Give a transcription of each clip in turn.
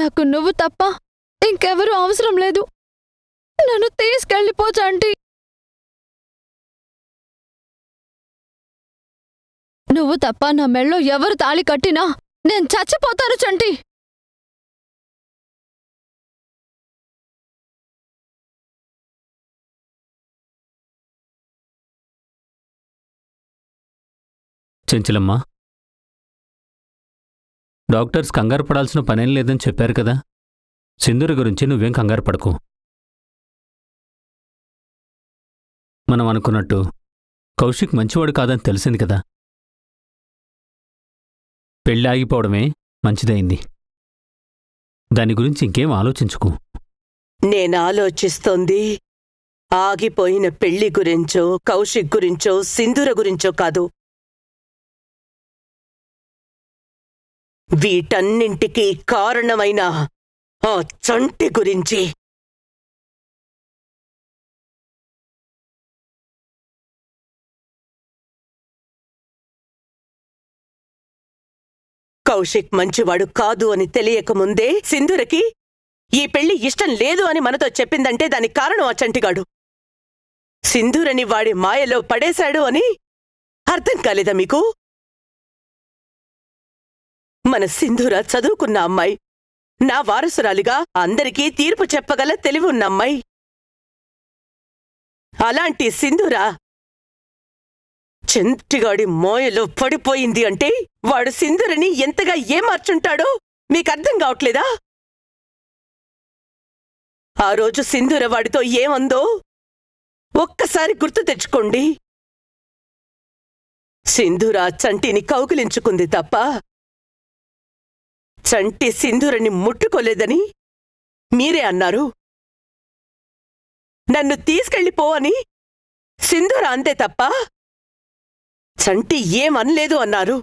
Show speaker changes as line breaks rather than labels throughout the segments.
నాకు నువ్వు తప్ప ఇంకెవరూ అవసరం లేదు నన్ను తీసుకెళ్ళిపో చంటి నువ్వు తప్ప నా మెళ్ళో ఎవరు తాళి కట్టినా నేను చచ్చిపోతాను చంటి
చెంచలమ్మా డాక్టర్స్ కంగారు పడాల్సిన పనేం లేదని చెప్పారు కదా సింధూర గురించి నువ్వేం కంగారు పడకు మనం అనుకున్నట్టు కౌశిక్ మంచివాడు కాదని తెలిసింది కదా పెళ్ళి ఆగిపోవడమే మంచిదైంది దాని గురించి ఇంకేం ఆలోచించుకు
నేను ఆలోచిస్తోంది ఆగిపోయిన పెళ్లి గురించో కౌశిక్ గురించో సింధూర గురించో కాదు వీటన్నింటికీ కారణమైన ఆ చంటి గురించి కౌశిక్ మంచివాడు కాదు అని తెలియకముందే సింధూరకి ఈ పెళ్లి ఇష్టం లేదు అని మనతో చెప్పిందంటే దానికి కారణం ఆ చంటిగాడు సింధూరని వాడి మాయలో పడేశాడు అని అర్థం కాలేదా మీకు మన సింధూర చదువుకున్న అమ్మాయి నా వారసురాలిగా అందరికీ తీర్పు చెప్పగల తెలివి ఉన్న అమ్మాయి అలాంటి సింధూర చెంటిగాడి మోయలో పడిపోయింది అంటే వాడు సింధూరని ఎంతగా ఏమార్చుంటాడో మీకు అర్థం కావట్లేదా ఆ రోజు సింధూర వాడితో ఏమందో ఒక్కసారి గుర్తు తెచ్చుకోండి సింధూర చంటిని కౌగిలించుకుంది తప్ప చంటి సింధూరని ముట్టుకోలేదని మీరే అన్నారు నన్ను తీసుకెళ్ళిపో అని సింధూర అంతే తప్ప చంటి ఏమనలేదు అన్నారు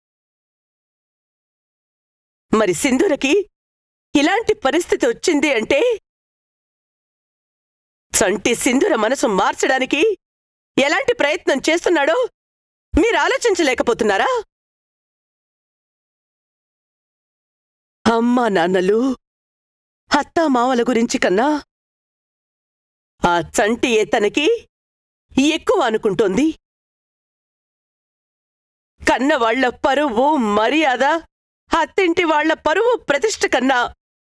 మరి సింధూరకి ఇలాంటి పరిస్థితి వచ్చింది అంటే చంటి సింధుర మనసు మార్చడానికి ఎలాంటి ప్రయత్నం చేస్తున్నాడో మీరు ఆలోచించలేకపోతున్నారా అమ్మా నాన్నలు అత్తామామల గురించి కన్నా ఆ చంటియే తనకి ఎక్కువ అనుకుంటోంది కన్న వాళ్ల పరువు మర్యాద అత్తింటి వాళ్ల పరువు ప్రతిష్ట కన్నా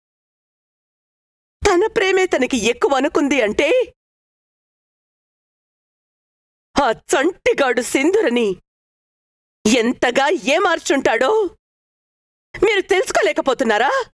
తన ప్రేమే తనకి ఎక్కువ అనుకుంది అంటే ఆ చంటిగాడు సింధురని ఎంతగా ఏమార్చుంటాడో మీరు తెలుసుకోలేకపోతున్నారా